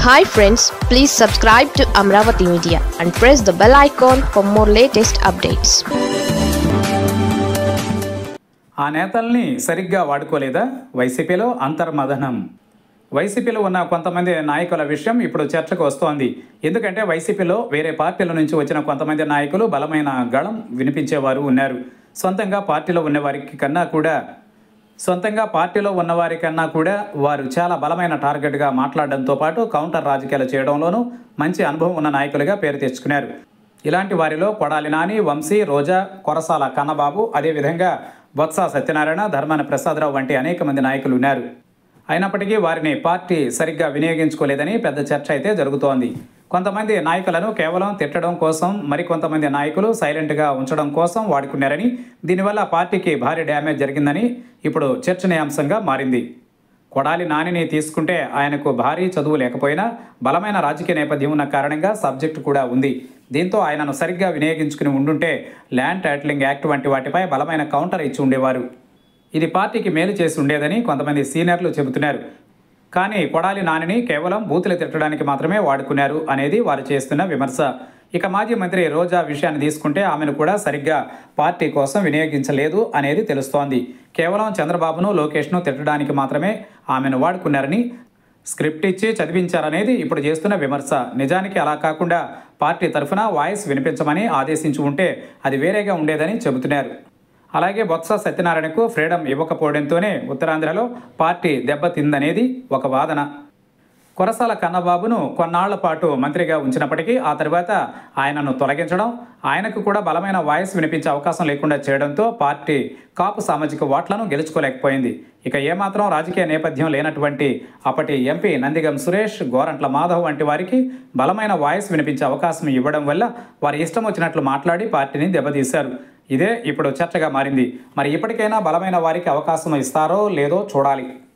hi friends please subscribe to Amaravati media and press the bell icon for more latest updates ఆ నేతల్ని సరిగ్గా వాడుకోలేదా వైసీపీలో అంతర్మదనం వైసీపీలో ఉన్న కొంతమంది నాయకుల విషయం ఇప్పుడు చర్చకు వస్తోంది ఎందుకంటే వైసీపీలో వేరే పార్టీల నుంచి వచ్చిన కొంతమంది నాయకులు బలమైన గళం వినిపించేవారు ఉన్నారు సొంతంగా పార్టీలో ఉన్నవారికి కన్నా కూడా సొంతంగా పార్టీలో ఉన్నవారి కన్నా కూడా వారు చాలా బలమైన టార్గెట్గా మాట్లాడడంతో పాటు కౌంటర్ రాజకీయాలు చేయడంలోనూ మంచి అనుభవం ఉన్న నాయకులుగా పేరు తెచ్చుకున్నారు ఇలాంటి వారిలో కొడాలి నాని వంశీ రోజా కొరసాల కన్నబాబు అదేవిధంగా బొత్స సత్యనారాయణ ధర్మాన ప్రసాదరావు వంటి అనేక మంది నాయకులు ఉన్నారు అయినప్పటికీ వారిని పార్టీ సరిగ్గా వినియోగించుకోలేదని పెద్ద చర్చ అయితే జరుగుతోంది కొంతమంది నాయకులను కేవలం తిట్టడం కోసం మరికొంతమంది నాయకులు సైలెంట్గా ఉంచడం కోసం వాడుకున్నారని దీనివల్ల పార్టీకి భారీ డ్యామేజ్ జరిగిందని ఇప్పుడు చర్చనీయాంశంగా మారింది కొడాలి నానిని తీసుకుంటే ఆయనకు భారీ చదువు లేకపోయినా బలమైన రాజకీయ నేపథ్యం ఉన్న కారణంగా సబ్జెక్టు కూడా ఉంది దీంతో ఆయనను సరిగ్గా వినియోగించుకుని ఉండుంటే ల్యాండ్ టైటిలింగ్ యాక్ట్ వంటి వాటిపై బలమైన కౌంటర్ ఇచ్చి ఉండేవారు ఇది పార్టీకి మేలు చేసి ఉండేదని కొంతమంది సీనియర్లు చెబుతున్నారు కానీ కొడాలి నానిని కేవలం బూతులు తిట్టడానికి మాత్రమే వాడుకున్నారు అనేది వారు చేస్తున్న విమర్శ ఇక మాజీ మంత్రి రోజా విషయాన్ని తీసుకుంటే ఆమెను కూడా సరిగ్గా పార్టీ కోసం వినియోగించలేదు అనేది తెలుస్తోంది కేవలం చంద్రబాబును లోకేష్ను తిట్టడానికి మాత్రమే ఆమెను వాడుకున్నారని స్క్రిప్ట్ ఇచ్చి చదివించారనేది ఇప్పుడు చేస్తున్న విమర్శ నిజానికి అలా కాకుండా పార్టీ తరఫున వాయిస్ వినిపించమని ఆదేశించి ఉంటే అది వేరేగా ఉండేదని చెబుతున్నారు అలాగే బొత్స సత్యనారాయణకు ఫ్రీడమ్ ఇవ్వకపోవడంతోనే ఉత్తరాంధ్రలో పార్టీ దెబ్బతిందనేది ఒక వాదన కొరసాల కన్నబాబును కొన్నాళ్ల పాటు మంత్రిగా ఉంచినప్పటికీ ఆ తర్వాత ఆయనను తొలగించడం ఆయనకు కూడా బలమైన వాయిస్ వినిపించే అవకాశం లేకుండా చేయడంతో పార్టీ కాపు సామాజిక ఓట్లను గెలుచుకోలేకపోయింది ఇక ఏమాత్రం రాజకీయ నేపథ్యం లేనటువంటి అప్పటి ఎంపీ నందిగం సురేష్ గోరంట్ల మాధవ్ వంటి వారికి బలమైన వాయిస్ వినిపించే అవకాశం ఇవ్వడం వల్ల వారి ఇష్టం వచ్చినట్లు మాట్లాడి పార్టీని దెబ్బతీశారు ఇదే ఇప్పుడు చర్చగా మారింది మరి ఇప్పటికైనా బలమైన వారికి అవకాశం ఇస్తారో లేదో చూడాలి